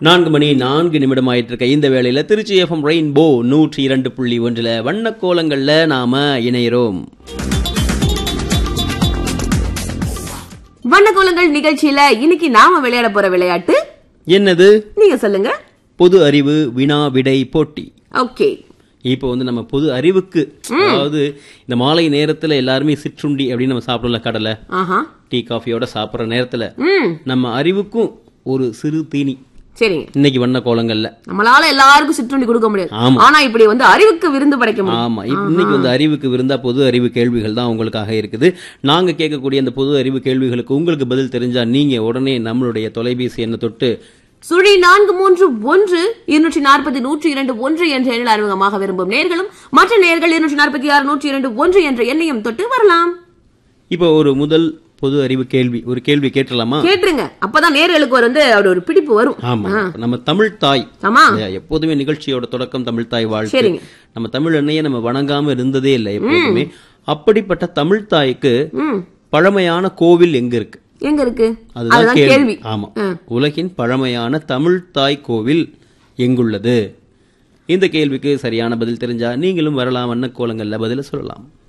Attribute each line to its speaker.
Speaker 1: நான்கு மணி நான்கு நிமிடம் ஆயிட்டு இருக்க இந்த வேளையில திருச்சி எஃப்எம் ரெயின்போ நூற்றி இரண்டு புள்ளி ஒன்றுல வண்ண கோலங்கள்ல நாம இணைகிறோம்
Speaker 2: வண்ணக்கோலங்கள் நிகழ்ச்சியில இன்னைக்கு நாம விளையாட போற விளையாட்டு
Speaker 1: என்னது
Speaker 2: நீங்க சொல்லுங்க
Speaker 1: பொது அறிவு வினா விடை போட்டி
Speaker 2: ஓகே
Speaker 1: இப்போ வந்து நம்ம பொது அறிவுக்கு அதாவது இந்த மாலை நேரத்துல எல்லாருமே சிற்றுண்டி அப்படின்னு நம்ம சாப்பிடல கடலை
Speaker 2: ஆஹா
Speaker 1: டீ காஃபியோட சாப்பிடுற நேரத்துல
Speaker 2: ம்
Speaker 1: நம்ம அறிவுக்கும் ஒரு சிறு தீனி
Speaker 2: சரிங்க
Speaker 1: இன்னைக்கு வண்ண கோலங்கள்ல
Speaker 2: நம்மளால எல்லாருக்கும் சிற்றுண்டி கொடுக்க முடியாது
Speaker 1: ஆமா.
Speaker 2: ஆனா இப்படி வந்து அறிவுக்கு விருந்து படைக்க முடியும்
Speaker 1: ஆமா இப்ப இன்னைக்கு வந்து அறிவுக்கு விருந்தா பொது அறிவு கேள்விகள் தான் உங்களுக்காக இருக்குது நாங்க கேட்கக்கூடிய அந்த பொது அறிவு கேள்விகளுக்கு உங்களுக்கு பதில் தெரிஞ்சா நீங்க உடனே நம்மளுடைய தொலைபேசி எண்ணை தொட்டு
Speaker 2: சுழி நான்கு மூன்று ஒன்று இருநூற்றி நாற்பது நூற்றி இரண்டு ஒன்று என்ற எண்ணில் அறிமுகமாக விரும்பும் நேர்களும் மற்ற நேர்கள் இருநூற்றி நாற்பத்தி ஆறு நூற்றி இரண்டு ஒன்று என்ற எண்ணையும் தொட்டு வரலாம்
Speaker 1: இப்போ ஒரு முதல் பொது அறிவு கேள்வி ஒரு கேள்வி கேட்டலாமா
Speaker 2: கேட்டுருங்க அப்பதான் நேர்களுக்கு ஒரு வந்து அப்படி ஒரு பிடிப்பு வரும்
Speaker 1: ஆமா நம்ம தமிழ் தாய்
Speaker 2: ஆமா
Speaker 1: இல்லையா? எப்போதுமே நிகழ்ச்சியோட தொடக்கம் தமிழ் தாய் வாழ்த்து
Speaker 2: சரிங்க.
Speaker 1: நம்ம தமிழ் அன்னையை நம்ம வணங்காம இருந்ததே இல்லை எப்போதுமே அப்படிப்பட்ட தமிழ் தாய்க்கு
Speaker 2: ம்
Speaker 1: பழமையான கோவில் எங்க இருக்கு
Speaker 2: எங்க இருக்கு
Speaker 1: அதுதான்
Speaker 2: அதுதான்
Speaker 1: கேள்வி
Speaker 2: கேள்வி
Speaker 1: ஆமா உலகின் பழமையான தமிழ் தாய் கோவில் எங்குள்ளது இந்த கேள்விக்கு சரியான பதில் தெரிஞ்சா நீங்களும் வரலாம் வண்ண கோலங்கள்ல பதில சொல்லலாம்